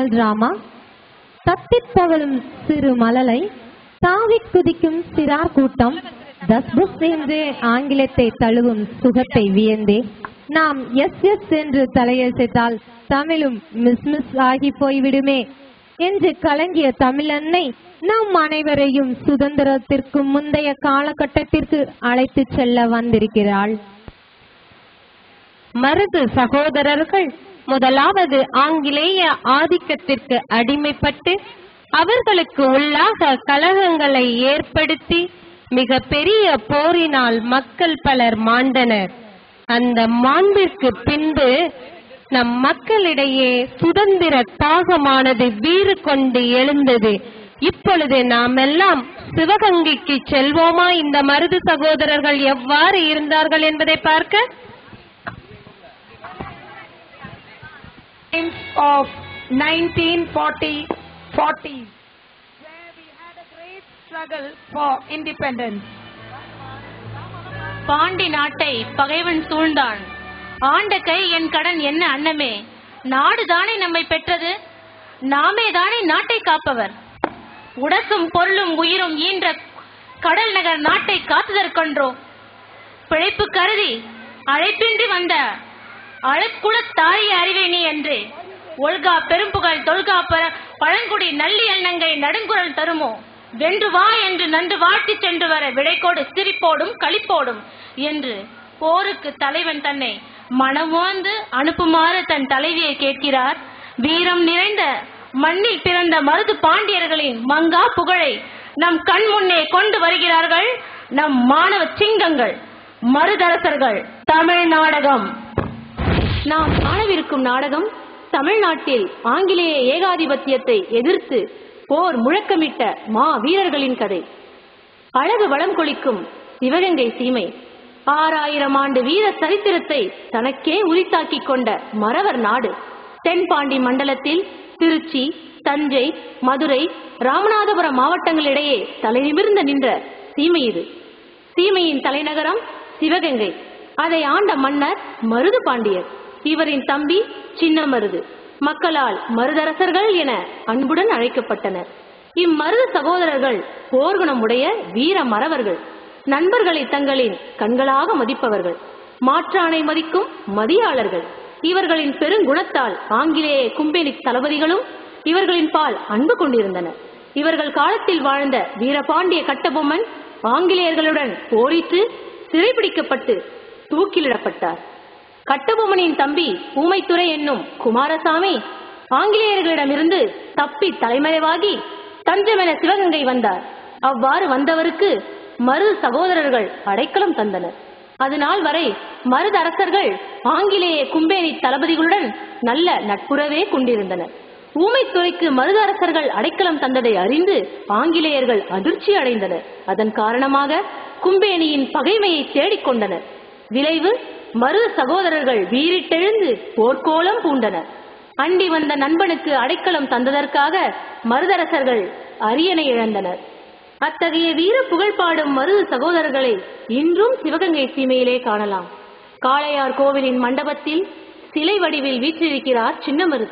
காதல் டிராமா தத்தித் தவழும் சிறு மலலை தாவிக் குதிக்கும் சிறார் கூட்டம் தஸ்புஸ் என்று ஆங்கிலத்தை தழுவும் சுகத்தை வியந்தே நாம் எஸ் எஸ் என்று தலையசைத்தால் தமிழும் மிஸ் மிஸ் ஆகி போய்விடுமே என்று கலங்கிய தமிழன்னை நம் அனைவரையும் சுதந்திரத்திற்கு முந்தைய காலகட்டத்திற்கு அழைத்து செல்ல வந்திருக்கிறாள் மருது சகோதரர்கள் முதலாவது ஆங்கிலேய ஆதிக்கத்திற்கு அடிமைப்பட்டு அவர்களுக்கு உள்ளாக கலகங்களை ஏற்படுத்தி மிக பெரிய போரினால் மக்கள் பலர் மாண்டனர் அந்த மாண்பிற்கு பின்பு நம் மக்களிடையே சுதந்திர தாகமானது வீறு கொண்டு எழுந்தது இப்பொழுது நாம் எல்லாம் சிவகங்கைக்கு செல்வோமா இந்த மருது சகோதரர்கள் எவ்வாறு இருந்தார்கள் என்பதை பார்க்க times of 1940 40s, where we had a great struggle for independence. Pandi நாட்டை பகைவன் சூழ்ந்தான் ஆண்ட கை என் கடன் என்ன அன்னமே நாடுதானே நம்மை பெற்றது நாமே தானே நாட்டை காப்பவர் உடசும் பொருளும் உயிரும் ஈன்ற கடல் நகர் நாட்டை காத்துதற்கொன்றோ பிழைப்பு கருதி அழைப்பின்றி வந்த அழக்குல தாயை அறிவே நீ என்று ஒல்கா பெரும்புகழ் தொல்கா பர பழங்குடி நல்லி எண்ணங்கை நடுங்குரல் தருமோ வென்று வா என்று நன்று வாழ்த்தி சென்று வர விடைக்கோடு சிரிப்போடும் களிப்போடும் என்று போருக்கு தலைவன் தன்னை மனமோந்து அனுப்புமாறு தன் தலைவியை கேட்கிறார் வீரம் நிறைந்த மண்ணில் பிறந்த மருது பாண்டியர்களின் மங்கா புகழை நம் கண் முன்னே கொண்டு வருகிறார்கள் நம் மாணவ சிங்கங்கள் மருதரசர்கள் தமிழ் நாடகம் நாம் காணவிருக்கும் நாடகம் தமிழ்நாட்டில் ஆங்கிலேய ஏகாதிபத்தியத்தை எதிர்த்து போர் முழக்கமிட்ட மா வீரர்களின் கதை அழகு வளம் கொளிக்கும் சிவகங்கை சீமை ஆறாயிரம் ஆண்டு வீர சரித்திரத்தை தனக்கே உரித்தாக்கிக் கொண்ட மறவர் நாடு தென்பாண்டி மண்டலத்தில் திருச்சி தஞ்சை மதுரை ராமநாதபுரம் மாவட்டங்களிடையே தலைநிமிர்ந்து நின்ற சீமை இது சீமையின் தலைநகரம் சிவகங்கை அதை ஆண்ட மன்னர் மருது பாண்டியர் இவரின் தம்பி சின்ன மருது மக்களால் மருதரசர்கள் என அன்புடன் அழைக்கப்பட்டனர் இம்மருது சகோதரர்கள் போர்க்குணம் உடைய வீர மறவர்கள் நண்பர்களை தங்களின் கண்களாக மதிப்பவர்கள் மாற்றானை மதிக்கும் மதியாளர்கள் இவர்களின் பெருங்குணத்தால் ஆங்கிலேய கும்பெனி தளபதிகளும் இவர்களின் பால் அன்பு கொண்டிருந்தனர் இவர்கள் காலத்தில் வாழ்ந்த வீரபாண்டிய கட்டபொம்மன் ஆங்கிலேயர்களுடன் போரிட்டு சிறைபிடிக்கப்பட்டு தூக்கிலிடப்பட்டார் கட்டபொம்மனின் தம்பி ஊமைத்துறை என்னும் குமாரசாமி ஆங்கிலேயர்களிடமிருந்து தப்பி தலைமறைவாகி தஞ்சமென சிவகங்கை வந்தார் அவ்வாறு வந்தவருக்கு மருது சகோதரர்கள் அடைக்கலம் தந்தனர் அதுநாள் வரை மருது அரசர்கள் ஆங்கிலேய கும்பேனி தளபதிகளுடன் நல்ல நட்புறவே கொண்டிருந்தனர் ஊமைத்துறைக்கு மருது அரசர்கள் அடைக்கலம் தந்ததை அறிந்து ஆங்கிலேயர்கள் அதிர்ச்சி அடைந்தனர் அதன் காரணமாக கும்பேனியின் பகைமையை தேடிக்கொண்டனர் விளைவு மருது சகோதரர்கள் வீறிட்டெழுந்து போர்க்கோலம் பூண்டனர் அண்டி வந்த நண்பனுக்கு அடைக்கலம் தந்ததற்காக மருதரசர்கள் அரியணை இழந்தனர் அத்தகைய வீர புகழ் பாடும் மருது சகோதரர்களை இன்றும் சிவகங்கை சீமையிலே காணலாம் காளையார் கோவிலின் மண்டபத்தில் சிலை வடிவில் வீற்றிருக்கிறார் சின்ன மருது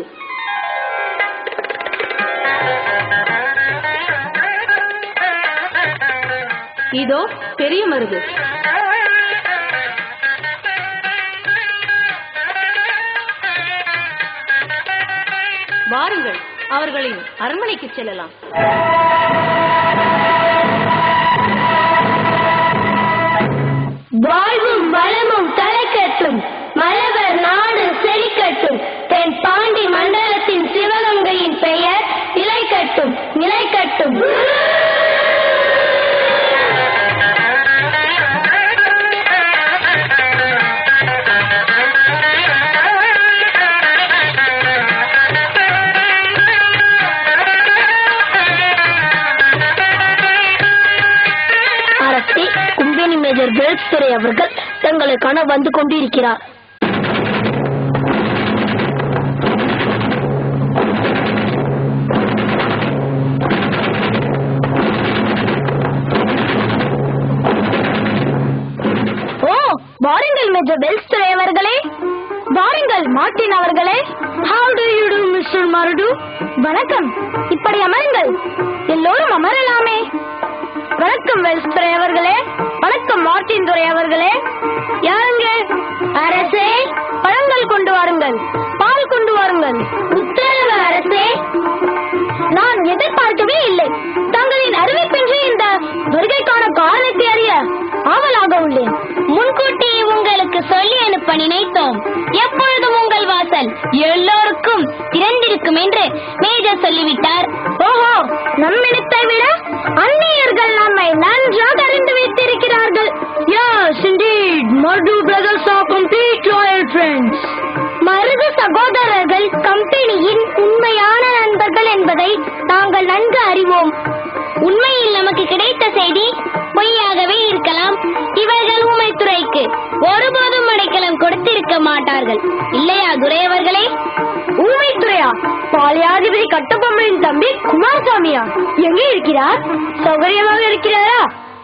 இதோ பெரிய மருது வாருங்கள் அவர்களின் அரண்மனைக்கு செல்லலாம் வாழ்வும் வளமும் தலைக்கட்டும் மலவர் நாடு செழிக்கட்டும் தென் பாண்டி மண்டலத்தின் சிவகங்கையின் பெயர் நிலைக்கட்டும் நிலைக்கட்டும் அரசி கும்பேனி மேஜர் வேல்ஸ் துறை அவர்கள் தங்களை காண வந்து கொண்டிருக்கிறார் ஓ வாருங்கள் மேஜர் பெல்ஸ் துறை அவர்களே வாருங்கள் மார்ட்டின் அவர்களே how do you do mister மருடு வணக்கம் இப்படி அமருங்கள் எல்லோரும் அமரலாமே வணக்கம் வெல்ஸ்துரை அவர்களே வணக்கம் மார்ட்டின் துரை அவர்களே யாருங்க அரசே பழங்கள் கொண்டு வாருங்கள் பால் கொண்டு வாருங்கள் உத்தரவு அரசே நான் எதிர்பார்க்கவே இல்லை தங்களின் அறிவிப்பின்றி இந்த வருகைக்கான காரணத்தை அறிய ஆவலாக உள்ளேன் முன்கூட்டியே உங்களுக்கு சொல்லி அனுப்ப நினைத்தோம் எப்பொழுதும் உங்கள் வாசல் எல்லோருக்கும் திறந்திருக்கும் என்று மேஜர் சொல்லிவிட்டார் ஓஹோ நம்மிடத்தை விட அந்நியர்கள் நம்மை நன்றாக அறிந்து வைத்திருக்கிறார்கள் Yes, indeed. Mardu brothers are complete loyal friends. Marudhu சகோதரர்கள் கம்பெனியின் உண்மையான நண்பர்கள் என்பதை நாங்கள் நன்கு அறிவோம் உண்மையில் நமக்கு கிடைத்த செய்தி பொய்யாகவே இருக்கலாம் இவர்கள் ஊமைத்துறைக்கு ஒருபோதும் அடைக்கலம் கொடுத்திருக்க மாட்டார்கள் இல்லையா துரை அவர்களே ஊமைத்துறையா பாலியாதிபதி கட்டபொம்மனின் தம்பி குமாரசாமியா எங்கே இருக்கிறார் சௌகரியமாக இருக்கிறாரா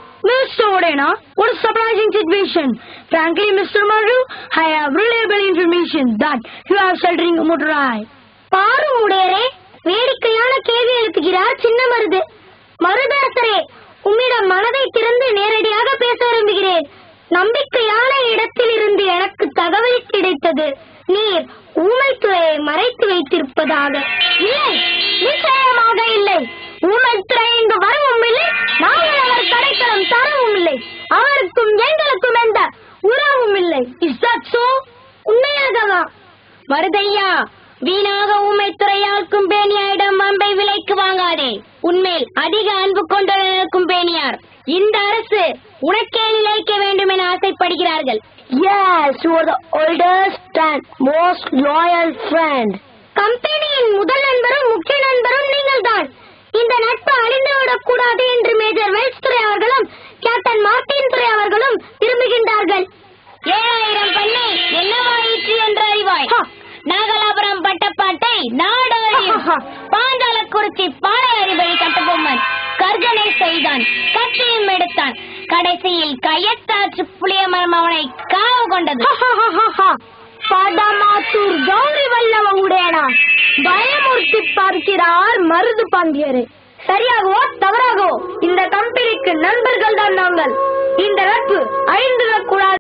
Mr. Odena, what a surprising situation. Frankly, Mr. Maru, I have reliable information that you are sheltering Mudurai. பாரு உடையரே வேடிக்கையான கேள்வி எழுப்புகிறார் சின்ன மருது மருதாசரே உம்மிடம் மனதை திறந்து நேரடியாக பேச விரும்புகிறேன் நம்பிக்கையான இடத்தில் இருந்து எனக்கு தகவல் கிடைத்தது நீர் ஊமைத்துறையை மறைத்து வைத்திருப்பதாக இல்லை நிச்சயமாக இல்லை ஊமைத்துறை இங்கு வரவும் இல்லை நாங்கள் அவர் கடைக்கலம் தரவும் இல்லை அவருக்கும் எங்களுக்கும் எந்த உறவும் இல்லை இஸ் தட் சோ உண்மையாகவா மருதையா வீணாக ஊமைத்துறையால் கும்பேனியாரிடம் அம்பை விலைக்கு வாங்காதே உன்மேல் அதிக அன்பு கொண்டுள்ள பேணியார் இந்த அரசு உனக்கே நிலைக்க வேண்டும் என ஆசைப்படுகிறார்கள் Yes, you are the oldest and most loyal friend. கம்பெனியின் முதல் நண்பரும் முக்கிய நண்பரும் நீங்கள்தான் இந்த நட்பு அழிந்துவிடக் கூடாது என்று மேஜர் வெல்ஸ் துறை அவர்களும் கேப்டன் மார்டின் துறை அவர்களும் விரும்புகின்றார்கள் ஏழாயிரம் பண்ணி என்னவாயிற்று என்று அறிவாய் நாகலாபுரம் பட்டப்பாட்டை நாடறியும் பாஞ்சாலக்குறிச்சி பாடை அறிவழி கட்டபொம்மன் கர்ஜனை செய்தான் கத்தியும் எடுத்தான் கடைசியில் கையத்தாற்று புளியமரம் அவனை காவு கொண்டது படமாத்தூர் கௌரி வல்லவ உடையனா பயமுறுத்தி பார்க்கிறார் மருது பாண்டியரே சரியாகவோ தவறாகவோ இந்த கம்பெனிக்கு நண்பர்கள் தான் நாங்கள் இந்த நட்பு அழிந்துவிடக் கூடாது